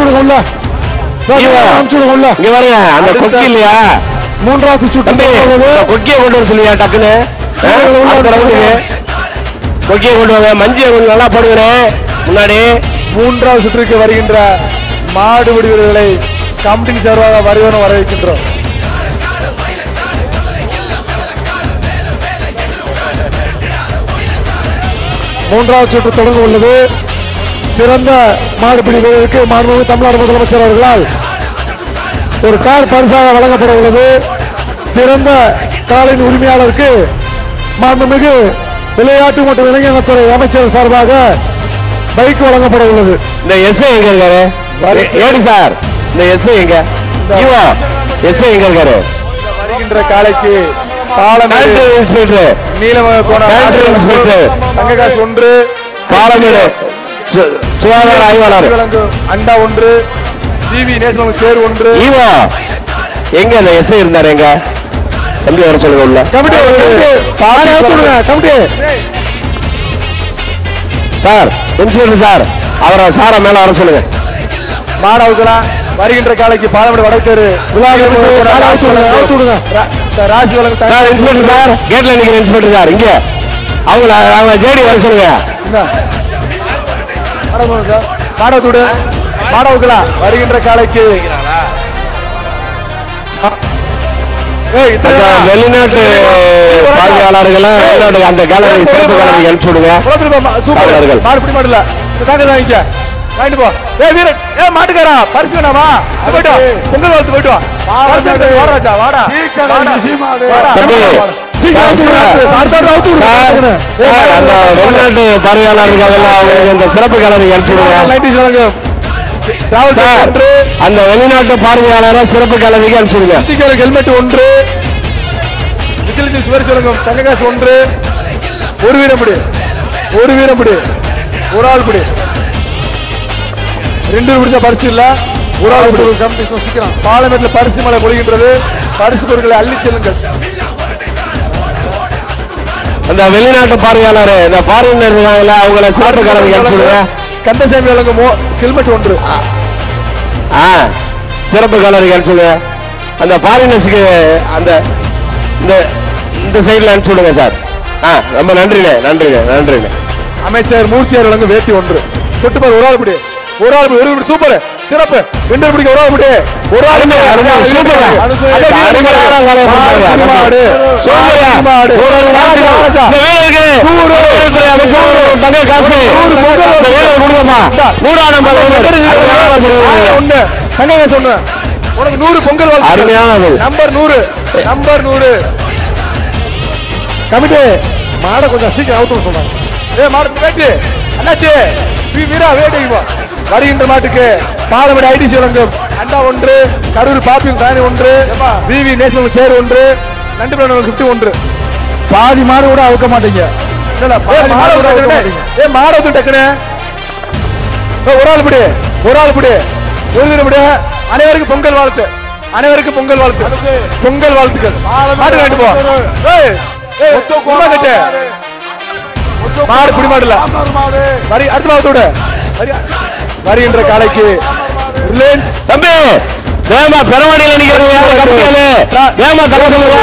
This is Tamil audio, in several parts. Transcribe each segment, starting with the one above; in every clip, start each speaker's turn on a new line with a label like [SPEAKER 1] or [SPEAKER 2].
[SPEAKER 1] விடுங்க உள்ள
[SPEAKER 2] ஐயோ.
[SPEAKER 1] அனுப்பிச்சு விடுங்க உள்ள
[SPEAKER 2] இங்க பாருங்க அந்த கொக்கி இல்லையா
[SPEAKER 1] மூன்றாவது சுற்று
[SPEAKER 2] தம்பி
[SPEAKER 1] தொடங்குகிறது.
[SPEAKER 2] இந்த கொக்கியை கொண்டு வர சொல்லுங்க டக்குன்னு ஆ, அடுத்த ரவுண்டுக்கு. கொக்கியை கொண்டு வாங்க மஞ்சியை கொஞ்சம் நல்லா போடுங்கண்ணே முன்னாடி
[SPEAKER 1] மூன்றாவது சுற்றுக்கு வருகின்ற மாடு விடுவீரர்களை கமிட்டி சார்பாக வருவன வரவேற்கின்றோம் மூன்றாவது சுற்று தொடங்க உள்ளது சிறந்த மாடுபிடி வீரருக்கு மாண்புமிகு தமிழ்நாடு முதலமைச்சர் அவர்களால் ஒரு கார் பரிசாக வழங்கப்பட உள்ளது சிறந்த காலின் உரிமையாளருக்கு மாண்புமிகு விளையாட்டு மற்றும் இளைஞர் துறை அமைச்சர் சார்பாக பைக் வழங்கப்பட உள்ளது
[SPEAKER 2] இந்த எஸ்ஐ எங்க இருக்காரு
[SPEAKER 1] வர-
[SPEAKER 2] ஏடி சார் இந்த எஸ்ஐ எங்க ஈவோ எஸ்ஐ எங்க இருக்காரு
[SPEAKER 1] வருகின்ற காலைக்கு பாலமேடு
[SPEAKER 2] கலெக்டர் இன்ஸ்பெக்டர்
[SPEAKER 1] நீலமக கோணம்
[SPEAKER 2] கலெக்டர் இன்ஸ்பெக்டர்
[SPEAKER 1] தங்ககாசு ஒன்று
[SPEAKER 2] பாலமேடு சு- சுகாதார ஆய்வாளர்
[SPEAKER 1] வழங்கும் அண்டா ஒன்று ஜிவி நேசனம் சேர் ஒன்று
[SPEAKER 2] ஈவோ எங்க இந்த எஸ்ஐ இருந்தாரு எங்க தம்பி வர சொல்லுங்க உள்ள
[SPEAKER 1] committee committee
[SPEAKER 2] sir inspector sir அவரை சாரை மேல வர சொல்லுங்க
[SPEAKER 1] மாணவர்களா வருகின்ற காலைக்கு பாலமேடு வடக்கேரு ராசி வழங்கும்
[SPEAKER 2] சார் இன்ஸ்பெக்டர் சார் கேட்ல நிக்கிற இன்ஸ்பெக்டர் சார் இங்க அவங்கள அவங்க ஜேடி வர சொல்லுங்க
[SPEAKER 1] மாணவத்தோடு மாணவர்களா வருகின்ற காலைக்கு ஏய், இத்தனை
[SPEAKER 2] அந்த
[SPEAKER 1] தான்.
[SPEAKER 2] வெளிநாட்டு பார்வையாளர்களை வெளிநாட்டு அந்த கேலரி சிறப்பு கேலரி அனுப்பிச்சு விடுங்க
[SPEAKER 1] குளத்துல போ, சூப்பர்
[SPEAKER 2] காவலர்கள்.
[SPEAKER 1] மாடு பிடி மாடல தாங்க வாங்கிக்க வாங்கிட்டு போ ஏ வீரன் ஏ மாட்டுக்காரா பரிசு வேணாமா போயிட்டு வா. பொங்கல் வாழ்த்து போயிட்டு வா பரிசு எடுத்து வாடா ராஜா, வாடா வாடா. வாடா.
[SPEAKER 2] தம்பி,
[SPEAKER 1] சீக்கிரம்
[SPEAKER 2] சார்,
[SPEAKER 1] அடுத்த அவுத்து விடு.
[SPEAKER 2] சார், சார், அந்த வெளிநாட்டு பார்வையாளர்கள் அவங்களுக்கு இந்த சிறப்பு கேலரி அனுப்பிச்சு விடுங்க
[SPEAKER 1] லைட்டிஸ் வழங்கும் டிராவல்
[SPEAKER 2] சார்
[SPEAKER 1] ஒன்று
[SPEAKER 2] அந்த வெளிநாட்டு பார்வையாளரை சிறப்பு கேலரிக்கு அனுப்பிச்சு விடுங்க
[SPEAKER 1] ஸ்டிக்கர் ஹெல்மெட் ஒன்று விஜிலிட்டி சுவர் வழங்கும் தங்ககாசு ஒன்று ஒரு வீரம் பிடி ஒரு வீரம் பிடி ஒரு ஆள் பிடி ரெண்டு பேர் பிடிச்ச பரிசு இல்ல ஒரு ஆள் பிடி பாலமேட்டில் பரிசு மழை பொழிகின்றது பரிசு பொருட்களை அள்ளி செல்லுங்கள்
[SPEAKER 2] அந்த வெளிநாட்டு பார்வையாளர் இந்த ஃபாரினர் இருக்காங்கல்ல அவங்கள சிறப்பு கேலரிக்கு அனுப்பிச்சு விடுங்க
[SPEAKER 1] கந்தசாமி வழங்கும் ஹெல்மெட் ஒன்று
[SPEAKER 2] ஆ சிறப்பு கலருக்கு அனுப்பிச்சுடுங்க அந்த ஃபாரினர்ஸுக்கு அந்த இந்த இந்த சைடில் அனுப்பிச்சு விடுங்க சார் ஆ ரொம்ப நன்றிண்ணே நன்றிண்ணே நன்றிண்ணே
[SPEAKER 1] அமைச்சர் மூர்த்தியார் வழங்கும் வேட்டி ஒன்று தொட்டு பாரு ஒரு ஆள் பிடி ஒரு ஆள் பிடி ஒரு பிடி சூப்பர் சிறப்பு ரெண்டு பேர் பிடிக்க ஒரு ஆள் பிடி ஒரு ஆள் பிடி.
[SPEAKER 2] அருமை, சூப்பர்.
[SPEAKER 1] அனுசு-
[SPEAKER 2] அந்த
[SPEAKER 1] அனுசு-
[SPEAKER 2] அருமையான வேலையை
[SPEAKER 1] மாடு,
[SPEAKER 2] பண்ணுறாங்க.
[SPEAKER 1] மாடு,
[SPEAKER 2] சூப்பர்யா.
[SPEAKER 1] மாடு.
[SPEAKER 2] ஒரு ஒரு நாளைக்கு
[SPEAKER 1] ராஜா.
[SPEAKER 2] இந்த வேலைக்கு
[SPEAKER 1] நூறு.
[SPEAKER 2] வேலைத்துறை அமைச்சர் ஒரு தங்க காசு
[SPEAKER 1] நூறு பொங்கல்
[SPEAKER 2] இந்த வேலையை கொடுங்கம்மா.
[SPEAKER 1] இந்தா.
[SPEAKER 2] நூறா நம்ம வேலை. அருமையான வேலை.
[SPEAKER 1] ஒண்ணு தங்க சொன்ன உனக்கு நூறு பொங்கல் வாழ்த்து.
[SPEAKER 2] அருமையானது.
[SPEAKER 1] நம்பர் நூறு நம்பர் நூறு கமிட்டி மாடை கொஞ்சம் சீக்கிரம் அவுத்து சொல்றாங்க ஏ மாடு வேட்டு அண்ணாச்சி வீ- வீரா வேட்டைக்கு போ வருகின்ற மாட்டுக்கு பாலமேடு ஐடிசி வழங்கும் அண்டா ஒன்று கரூர் பாப்பியும் தானி ஒன்று விவி நேஷனல் சேர் ஒன்று நண்டு பிராணம் கிஃப்ட் ஒன்று பாதி மாடு கூட அவுக்க மாட்டீங்க இல்ல, பாதி மாடு கூட அவுக்க மாட்டீங்க. ஏ மாடு வந்து டக்குனு ஏ, ஒரு ஆள் பிடி ஒரு ஆள் பிடி ஒரு வீரம் பிடி அனைவருக்கும் பொங்கல் வாழ்த்து அனைவருக்கும் பொங்கல் வாழ்த்து பொங்கல் வாழ்த்துக்கள் மாடு வேண்டு போ ஏய், ஏய், சும்மா கட்டு மாடு குடி மாடு இல்ல வரி அடுத்த மாவட்டோட வருகின்ற காலைக்கு ரிலையன்ஸ்
[SPEAKER 2] தம்பி வேமா பெருமாடியில் நிக்கிறவங்க யாரும் கம்பெனியாளு வேமா தர சொல்லுங்க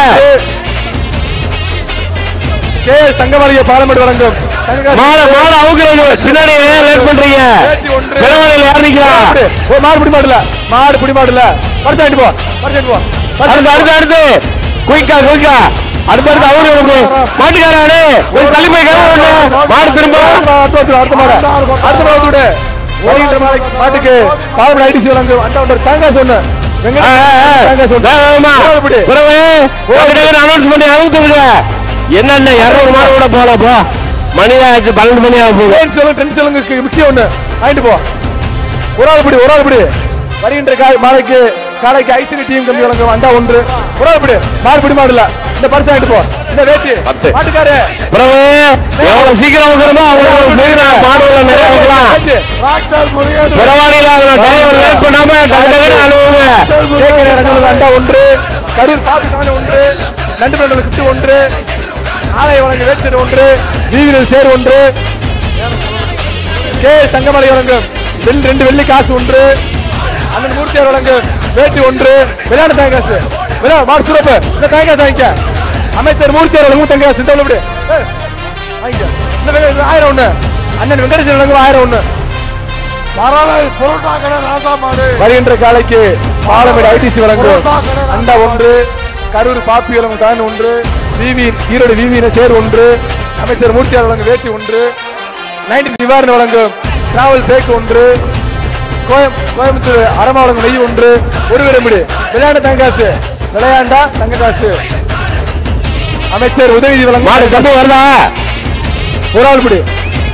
[SPEAKER 1] கே தங்கமலைய பாலமேடு வழங்கும் தங்ககாசு
[SPEAKER 2] மாலை மாலை அவுக்குறது பின்னாடி ஏன் லேட் பண்றீங்க
[SPEAKER 1] வேட்டி ஒன்று.
[SPEAKER 2] பெருமாடியில் யார் நிக்கிறா
[SPEAKER 1] மாடு, ஓ, மாடு பிடி மாடுல மாடு பிடி மாடுல பரிசு வாங்கிட்டு போ பரிசு வாங்கிட்டு போ பரிசு
[SPEAKER 2] அடுத்து அடுத்து அடுத்து குயிக்கா குயிக்கா அடுத்து அடுத்து அவரு வந்து மாட்டுக்காரானே ஒரு தள்ளி போய் கிளம்பு மாடு திரும்ப
[SPEAKER 1] அடுத்த வருஷம், அடுத்த மாடு அடுத்த மாடு விடு ஓடுகின்ற மாடு- மாட்டுக்கு பாலமேடு ஐடிசி வழங்கும் அந்த ஒன்று தேங்காய் சொன்ன
[SPEAKER 2] ஆ, ஆ, ஆ.
[SPEAKER 1] தேங்காய் சொன்ன
[SPEAKER 2] வேகமா.
[SPEAKER 1] இப்படி
[SPEAKER 2] பிறகு டக்கு டக்குன்னு announce பண்ணி அவுத்துருங்க. என்னென்ன இருநூறு மாடு கூட போல போ மணி ஆச்சு பன்னெண்டு மணி ஆக போகுது
[SPEAKER 1] டென் செலவு டென் செலவுக்கு முக்கியம் ஒண்ணு வாங்கிட்டு போ ஒரு ஆள் பிடி ஒரு ஆள் பிடி வருகின்ற காய் மாலைக்கு காலைக்கு ஐசினி டீம் கம்பி வழங்கும் அண்டா ஒன்று ஒரு ஆள் பிடி மாடு பிடி மாடுல இந்த பரிசு வாங்கிட்டு போ இந்த வேட்டி
[SPEAKER 2] பத்து.
[SPEAKER 1] மாட்டுக்காரு
[SPEAKER 2] பிறகு எவ்வளவு சீக்கிரம் வைக்கிறோமோ அவ்வளவு சீக்கிரம் மாடுகளை நிறைய வைக்கலாம்
[SPEAKER 1] வேட்டி.
[SPEAKER 2] பிறவாடியில் அதில் டிரைவர் லேட் பண்ணாம டக்கு டக்குன்னு அனுப்புங்க
[SPEAKER 1] கேக்கரை இறங்குவது அண்டா ஒன்று கரூர் பாத்து சாமி ஒன்று நண்டு பிரண்டல் கிட்டு ஒன்று ஆலை வழங்கு வேச்சர் ஒன்று வீரர் சேர் ஒன்று கே தங்கமலை வழங்கும் வெள்ளி ரெண்டு வெள்ளி காசு ஒன்று அண்ணன் மூர்த்தியார் வழங்கு வேட்டி ஒன்று விளையாட்டு தேங்காசு விளையா மாடு சிறப்பு இந்த தேங்காசு வாங்கிக்க அமைச்சர் மூர்த்தியார் வழங்கும் தேங்காசு இந்த விடு ஏய், வாங்கிக்க இந்த வே- இது ஆயிரம் ஒண்ணு அண்ணன் வெங்கடேசன் வழங்கும் ஆயிரம் ஒண்ணு
[SPEAKER 3] மரலை புரோட்டா கடை ராசா மாடு
[SPEAKER 1] வருகின்ற காலைக்கு பாலமேடு ஐடிசி வழங்கும் அண்டா ஒன்று கரூர் பாப்பி வழங்கும் தான் ஒன்று விவி ஈரோடு விவியின சேர் ஒன்று அமைச்சர் மூர்த்தியார் வழங்கும் வேட்டி ஒன்று நைன்டி நிவாரணம் வழங்கும் டிராவல் பேக் ஒன்று கோயம் கோயம்புத்தூர் அரமா வழங்கும் நெய் ஒன்று ஒரு விடமிடு விளையாண்ட தங்காசு விளையாண்டா தங்க காசு அமைச்சர் உதவி
[SPEAKER 2] மாடு
[SPEAKER 1] வழங்கும்
[SPEAKER 2] தம்பி வருதா
[SPEAKER 1] ஒரு ஆள் பிடி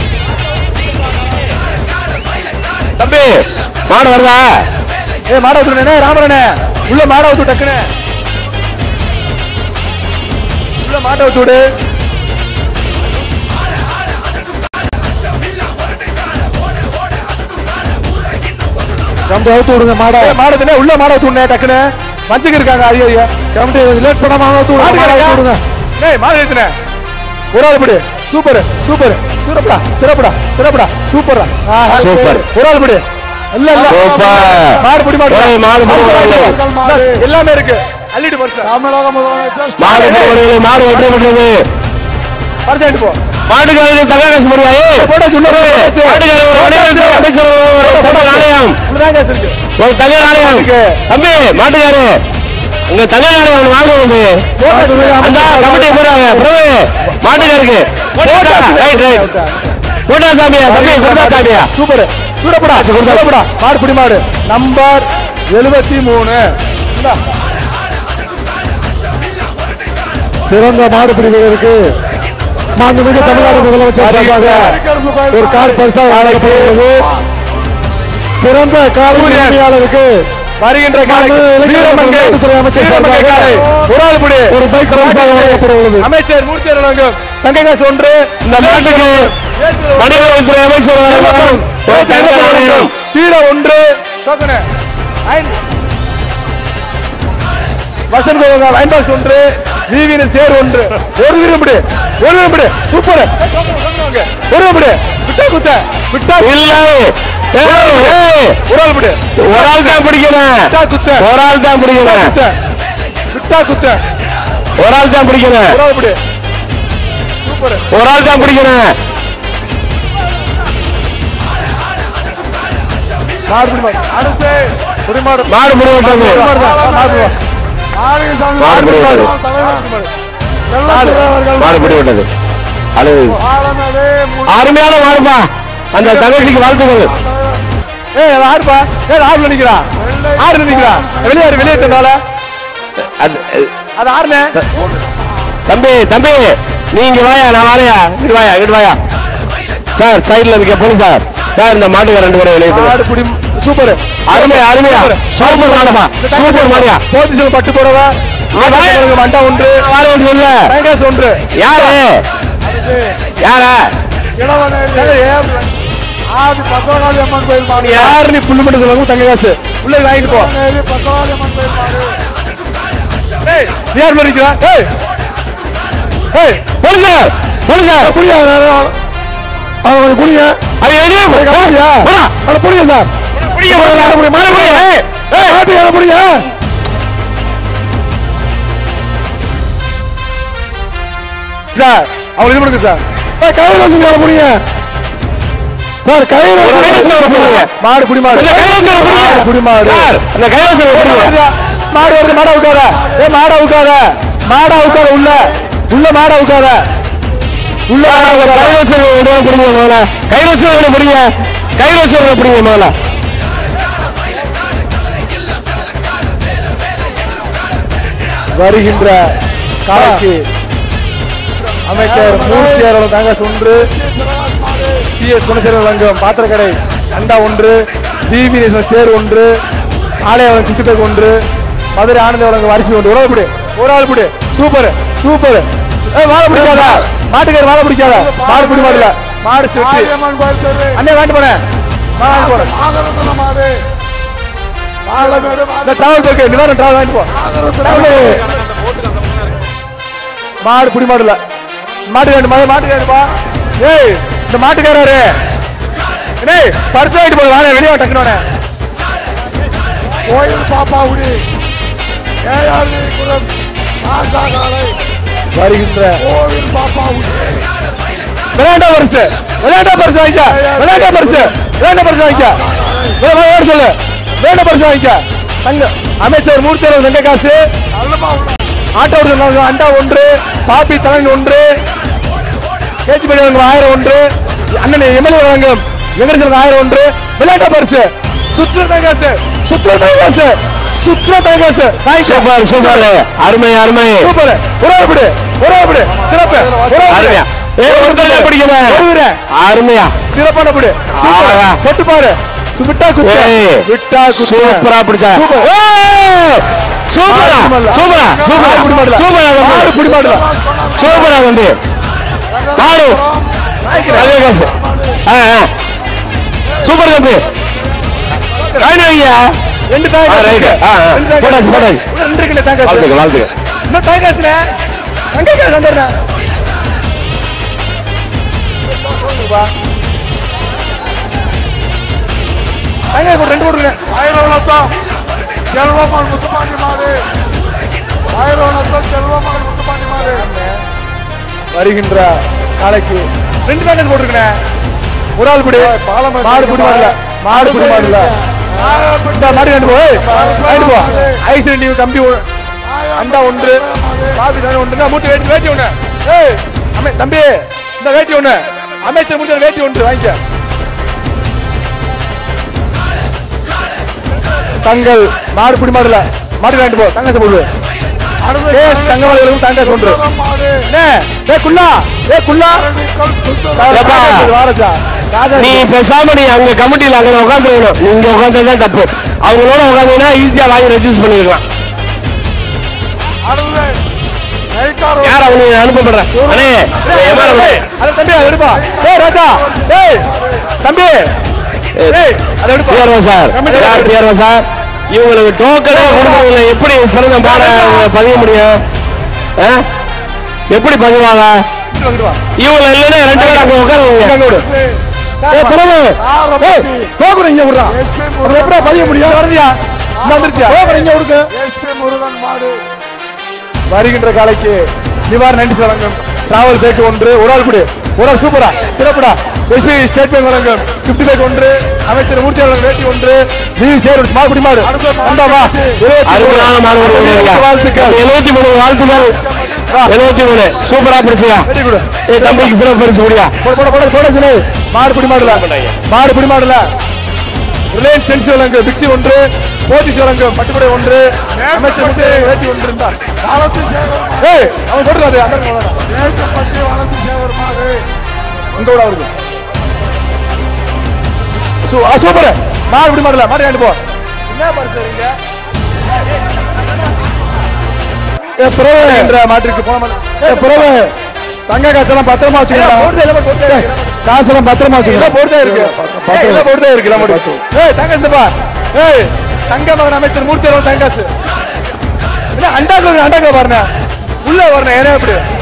[SPEAKER 2] தம்பி மாடு வருதா
[SPEAKER 1] ஏ மாட ஊத்துறனே ராமரனே உள்ள மாட ஊத்து டக்குனே உள்ள மாட்ட ஊத்து விடு
[SPEAKER 3] ரொம்ப அவுத்து விடுங்க மாடை
[SPEAKER 1] ஏ மாட ஊத்துனே உள்ள மாட ஊத்து விடுனே டக்குனே மஞ்சுக்கு இருக்காங்க அதிகாரியா
[SPEAKER 3] கமிட்டி லேட் பண்ணாம அவுத்து விடுங்க மாடை அவுத்து விடுங்க
[SPEAKER 1] ஏய் மாட ஏத்துனே ஒரு ஆள் பிடி சூப்பர் சூப்பர் சிறப்புடா சிறப்புடா சிறப்புடா சூப்பரா
[SPEAKER 2] சூப்பர்.
[SPEAKER 1] ஒரு ஆள் பிடி இல்ல இல்ல
[SPEAKER 2] சூப்பர்.
[SPEAKER 1] மாடு பிடி மாடு
[SPEAKER 2] ஏய், மாடு பிடி, மாடு பிடி.
[SPEAKER 1] மாடு. எல்லாமே இருக்கு அள்ளிட்டு பரிசு
[SPEAKER 3] தமிழக முதலமைச்சர்
[SPEAKER 2] மாடு போடுறது மாடு வெற்றி பெற்றது
[SPEAKER 1] பரிசு போ
[SPEAKER 2] மாட்டுக்காரருக்கு தங்க காசு போடுவாயே
[SPEAKER 1] போட்டாச்சு, உள்ள போட்டாச்சு.
[SPEAKER 2] மாட்டுக்காரர் ஒரு வடிவமைப்பு அமைச்சர் ஒரு தங்க நாணயம்
[SPEAKER 1] உள்ளதான் காசு இருக்கு
[SPEAKER 2] ஒரு தங்க நாணயம் தம்பி மாட்டுக்காரு உங்க தங்க நாணயம் ஒண்ணு வாங்குவோம் அந்த கமிட்டி போடுறாங்க பிரபு மாட்டுக்காருக்கு ரைட் ரைட் போட்டா சாமியா தம்பி கொடுத்தா சாமியா
[SPEAKER 1] சூப்பர் சூடப்படா சூடப்படா மாடு பிடி மாடு நம்பர் எழுபத்தி மூணு இந்தா.
[SPEAKER 3] சிறந்த மாடு பிடிவதற்கு மாண்புமிகு தமிழ்நாடு முதலமைச்சர் சார்பாக ஒரு கார் பரிசா வழங்கப்படுகிறது சிறந்த காலை உரிமையாளருக்கு
[SPEAKER 1] வருகின்ற காலை
[SPEAKER 3] இளைஞர்
[SPEAKER 1] வீரமங்கை
[SPEAKER 3] விளையாட்டுத்துறை அமைச்சர்
[SPEAKER 1] வீரமங்கை
[SPEAKER 3] சார்பாக
[SPEAKER 1] காலை ஒரு ஆள் பிடி
[SPEAKER 3] ஒரு பைக் பரிசாக வழங்கப்படுகிறது
[SPEAKER 1] அமைச்சர் மூர்த்தி வழங்கும் தங்க காசு ஒன்று
[SPEAKER 2] இந்த மாட்டுக்கு மனிதவளத்துறை அமைச்சர் வழங்கும் ஒரு தங்க நாணயம்
[SPEAKER 1] தீர ஒன்று டோக்கனு. ஐந்து. வசந்த் கோபால் அயன் பாக்ஸ் ஒன்று விவின சேர் ஒன்று ஒரு வீரம் பிடி ஒரு வீரம் பிடி சூப்பர் ஒரு வீரம் பிடி விட்டா குத்த விட்டா
[SPEAKER 2] இல்ல ஏய், ஏய்,
[SPEAKER 1] ஒரு ஆள் பிடி
[SPEAKER 2] ஒரு ஆள் தான் பிடிக்கிறேன்
[SPEAKER 1] விட்டா குத்த
[SPEAKER 2] ஒரு ஆள் தான் பிடிக்கிறேன்
[SPEAKER 1] குத்த விட்டா குத்த
[SPEAKER 2] ஒரு ஆள் தான் பிடிக்கிறேன்
[SPEAKER 1] ஒரு ஆள் பிடி சூப்பர்
[SPEAKER 2] ஒரு ஆள் தான் பிடிக்கிறேன்
[SPEAKER 1] மாடு பிடி மாடு அடுத்து பிடி மாடு
[SPEAKER 2] மாடு முடிவிட்டது
[SPEAKER 1] மாடு தான் மாடு பிடி மாடு.
[SPEAKER 2] மாடு முடிவிட்டது
[SPEAKER 1] மாடு.
[SPEAKER 2] மாடு முடிவிட்டது அது அருமையான மாடுப்பா அந்த தங்கச்சிக்கு வாழ்த்துக்கள்
[SPEAKER 1] ஏய் அது ஆறுப்பா ஏய் ஆறுல நிக்கிறா ஆறுல நிக்கிறா வெளியாரு வெளியேற்றனால
[SPEAKER 2] அது
[SPEAKER 1] அது ஆறுனே
[SPEAKER 2] தம்பி தம்பி நீங்க வாயா நான் வாரையா இங்க வாயா இங்க வாயா சார் சைடுல இருக்க போலீஸ் சார் சார் இந்த மாட்டுக்கு ரெண்டு பேரும் வெளியே
[SPEAKER 1] மாடு பிடி சூப்பர்
[SPEAKER 2] அருமையா அருமையா சூப்பர் மாடமா சூப்பர் மாடியா
[SPEAKER 1] போலீஸ் பட்டு போடவா மண்டா ஒன்று
[SPEAKER 2] வார ஒன்று இல்ல
[SPEAKER 1] டைகாஸ் ஒன்று
[SPEAKER 2] யாரு யாரா
[SPEAKER 3] ஆதி பத்மநாதி அம்மன் கோயில் மாடு
[SPEAKER 1] யாரு நீ புல்லு மட்டும் சொல்லுங்க தங்க காசு உள்ள வாங்கிட்டு போ
[SPEAKER 3] நேரு பத்மநாதி அம்மன் கோயில் மாடு
[SPEAKER 1] ஏய் நீ யார் பண்ணிக்கிறா ஏய் ஏய்
[SPEAKER 2] போலீஸ் போலீஸ்
[SPEAKER 3] புரியா அவங்க புரியா
[SPEAKER 2] அது வெளியே போ.
[SPEAKER 3] புரியா
[SPEAKER 2] போடா.
[SPEAKER 3] அட புரியா சார்
[SPEAKER 2] பிடிக்க போடா. மாடு பிடி. ஏய், ஏய்.
[SPEAKER 3] மாட்டுக்கார புரியா
[SPEAKER 1] சார் அவங்க இது பண்ணுங்க சார்
[SPEAKER 3] கையில் வச்சுக்கார புரியா சார் கையில்
[SPEAKER 2] ஒரு கைவசம் கொடுங்க.
[SPEAKER 1] மாடு புடி மாடு
[SPEAKER 2] அந்த கைவசம் கொடுங்க.
[SPEAKER 1] மாடு புடி மாடு
[SPEAKER 2] சார், அந்த கைவசம் கொடுங்க.
[SPEAKER 1] மாடு வருது மாடா உட்கார ஏ மாடா உட்கார மாடா உட்கார உள்ள உள்ள மாடா உட்கார உள்ள மாடா உட்கார
[SPEAKER 2] கைவசம் விடுங்க, பிடிங்க முதல்ல. கைவசம் விடுங்க, பிடிங்க. கைவசம் விடுங்க, பிடிங்க முதல்ல.
[SPEAKER 1] வருகின்ற காலைக்கு அமைச்சர் மூர்த்தி அவர்கள் தங்கஸ் ஒன்று சி எஸ் குணசேகரன் வழங்கும் பாத்திரக்கடை அண்டா ஒன்று டிவி நேஷனல் சேர் ஒன்று ஆலயம் சிக்கத்தக்கு ஒன்று மதுரை ஆனந்த வழங்கும் அரிசி ஒன்று ஒரு ஆள் பிடி ஒரு ஆள் பிடி சூப்பர் சூப்பர் ஏ மாடு பிடிக்காத மாட்டுக்கார மாடு பிடிக்காத மாடு பிடி மாடுல மாடு செட்டி
[SPEAKER 3] அம்மன் கோயில் தெரு
[SPEAKER 1] அண்ணே வாங்கிட்டு போனேன் வாங்கிட்டு போறேன்
[SPEAKER 3] நாகரத்ன மாடு பாலமேடு மாடு
[SPEAKER 1] இந்த டிராவல் இருக்கு நிவாரணம் டிராவல் வாங்கிட்டு போ மாடு புடி மாடுல மாட்டு வேண்டு மாடு மாட்டு வேண்டுப்பா ஏய் இந்த மாட்டுக்காரரு டேய் பரிசு வாங்கிட்டு போய் வாங்க வெளியே டக்குனோட
[SPEAKER 3] கோயில் பாப்பாவுடி ஏஆர்வி குரம் ராசா காலை
[SPEAKER 1] வருகின்ற
[SPEAKER 3] கோவில் பாப்பாவுடி
[SPEAKER 1] விளையாட்டா பரிசு விளையாட்டா பரிசு வாங்கிக்க விளையாட்டா பரிசு விளையாட்ட பரிசு வாங்கிக்க வே- வே- வேறு சொல்லு விளையாட்ட பரிசு வாங்கிக்க தங்க அமைச்சர் மூர்த்தியர் ரெண்டு காசு
[SPEAKER 3] நல்லமா உள்ள
[SPEAKER 1] ஆட்டோ ஓட்டுநர் அண்டா ஒன்று பாப்பி தலைவன் ஒன்று கேஜிபடி வழங்கும் ஆயிரம் ஒன்று அண்ணன் எம்எல்ஏ வழங்கும் வெங்கடேசன் ஆயிரம் ஒன்று விளையாட்ட பரிசு சுற்று தங்காசு சுற்று தங்காசு சுற்று தங்காசு
[SPEAKER 2] சூப்பர் சூப்பர் அருமை அருமை
[SPEAKER 1] சூப்பர் உறவுபடு உறவுபடு சிறப்பு
[SPEAKER 2] அருமையா ஏ ஒருத்தர் பிடிக்கல
[SPEAKER 1] உறவுறேன்
[SPEAKER 2] அருமையா
[SPEAKER 1] சிறப்பான படு
[SPEAKER 2] ஆஹா.
[SPEAKER 1] தொட்டு பாரு சு- விட்டா குத்து
[SPEAKER 2] ஏய்.
[SPEAKER 1] விட்டா குத்து
[SPEAKER 2] சூப்பரா பிடிச்சா
[SPEAKER 1] சூப்பர்.
[SPEAKER 2] ஏய்! சூப்பரா சூப்பரா சூப்பரா
[SPEAKER 1] மாடு பிடி மாடுல.
[SPEAKER 2] சூப்பரா
[SPEAKER 1] மாடு
[SPEAKER 2] தம்பி
[SPEAKER 1] பிடி மாடுல.
[SPEAKER 2] சூப்பரா தம்பி மாடு அதே காசு ஆ, ஆ. சூப்பர் தம்பி ராணி ஐயா
[SPEAKER 1] ரெண்டு தாய்
[SPEAKER 2] ஆ, right. ஆ, ஆ. போட்டாச்சு, போட்டாச்சு.
[SPEAKER 1] ரெண்டு இருக்குண்ணே தாங்காசு
[SPEAKER 2] வாழ்த்துக்கள் வாழ்த்துக்கள்
[SPEAKER 1] இன்னும் தாய் காசுனே தங்க காசு வந்துடுறா தங்க கூட ரெண்டு போட்டுருங்க
[SPEAKER 3] ஆயிரம் லட்சம் செல்வமான் முத்துப்பாண்டி மாடு ஆயிரம் லட்சம் செல்வமான் முத்துப்பாண்டி மாடு
[SPEAKER 1] வருகின்ற நாளைக்கு ரெண்டு தாங்க போட்டுருக்கனே ஒரு ஆள் பிடி
[SPEAKER 3] பாலம்
[SPEAKER 1] மாடு பிடி மாடல மாடு பிடி மாடல இந்த மாடு ரெண்டு போய் ரெண்டு போ ஐஸ் ரெண்டு கம்பி ஒ- அண்டா ஒன்று காபி தானே ஒன்று மூட்டை வேட்டி வேட்டி ஒண்ணு ஏய் அம்மே தம்பி இந்த வேட்டி ஒண்ணு அமைச்சர் முடிஞ்ச வேட்டி ஒன்று வாங்கிக்க தங்கள் மாடு பிடி மாடுல மாடு வாங்கிட்டு போ தங்கத்தை போடு ஏ தங்கமலைகளும் தங்காசு ஒன்று
[SPEAKER 3] மாடு
[SPEAKER 1] என்ன ஏ குள்ளா ஏ குள்ளா
[SPEAKER 3] அரணிக்கல் சுந்தரம்
[SPEAKER 2] ஏப்பா.
[SPEAKER 1] வாரச்சா ராஜா
[SPEAKER 2] நீ பேசாம நீ அங்க கமிட்டில அங்க உட்காந்துருக்கணும் நீங்க உட்காந்துதான் தப்பு அவங்களோட உட்காந்தீங்கன்னா ஈஸியா வாங்கி ரெஜிஸ்டர் பண்ணிருக்கலாம்
[SPEAKER 3] அடுத்து நைட்டார்
[SPEAKER 2] யார் அவங்க அனுப்பப்படுற அண்ணே எம்ஆர் அவர்களே.
[SPEAKER 1] அத தம்பி அதை எடுப்பா ஏய் ராஜா ஏய் தம்பி ஏய் அதை எடுப்பா
[SPEAKER 2] பிஆர்ஓ சார் யார் பிஆர்ஓ சார் இவங்களுக்கு டோக்கனே கொடுத்தவங்களை எப்படி சிறந்த பாட பதிய முடியும் ஆ? எப்படி பதிவாங்க
[SPEAKER 1] வாங்கிட்டு வா
[SPEAKER 2] இவங்க இல்லைன்னா ரெண்டு பேரும் அங்க உட்காருவீங்க
[SPEAKER 1] இங்க விடு ஏய் பிரபு ஏய் தோக்குற இங்க விடுறா அது எப்படி பதிய முடியும் வருதியா இந்த வந்துருச்சியா தோக்குற இங்க விடுங்க
[SPEAKER 3] எஸ்பி முருகன் மாடு
[SPEAKER 1] வருகின்ற காலைக்கு நிவாரண நன்றி வழங்கும் டிராவல் பேக் ஒன்று ஒரு ஆள் குடி ஒரு ஆள் சூப்பரா சிறப்புடா எஸ்பி ஸ்டேட் பேங்க் வழங்கும் கிஃப்ட் பேக் ஒன்று அமைச்சர் மூர்த்தி வழங்கும் வேட்டி ஒன்று நீ சேரு மாகுடி மாடு வந்தாவா
[SPEAKER 2] அருமையான மாணவர்கள்
[SPEAKER 1] வாழ்த்துக்கள்
[SPEAKER 2] எழுபத்தி மூணு வாழ்த்துக்கள் எழுபத்தி மூணு சூப்பரா பிடிச்சியா
[SPEAKER 1] வெரி குட்
[SPEAKER 2] ஏய் தம்பிக்கு சிறப்பு பரிசு முடியா
[SPEAKER 1] போட போட போட போட சொல்லு மாடு பிடி மாடுல மாடு பிடி மாடுல ரிலையன்ஸ் சென்ஸ் வழங்கு பிக்சி ஒன்று போத்திஸ் வழங்கும் பட்டுப்படை ஒன்று அமைச்சர் மூர்த்தி வேட்டி ஒன்று இருந்தார்
[SPEAKER 3] வளர்த்து சேகர்
[SPEAKER 1] ஏய் அவன் போட்டுருக்காது அந்த
[SPEAKER 3] தேசப்பட்டி வளர்த்து சேகர் மாடு
[SPEAKER 1] அங்க விட அவருக்கு சூ- ஆ, சூப்பர் மாடு இப்படி மாடல மாடு காண்டு போ என்ன பரிசுங்க ஏ பிரபு என்ற மாட்டிற்கு போன மாடு ஏ பிரபு தங்க காசெல்லாம் பத்திரமா வச்சுக்கலாம் காசெல்லாம் பத்திரமா வச்சுக்கலாம் போட்டுதான் இருக்கு எல்லாம் போட்டுதான் இருக்கு நம்ம ஏய் தங்க சிப்பா ஏய் தங்க மகன் அமைச்சர் மூர்த்தி தங்க காசு என்ன அண்டாக்கு அண்டாக்க பாருங்க உள்ள வரணும் ஏன்னா எப்படி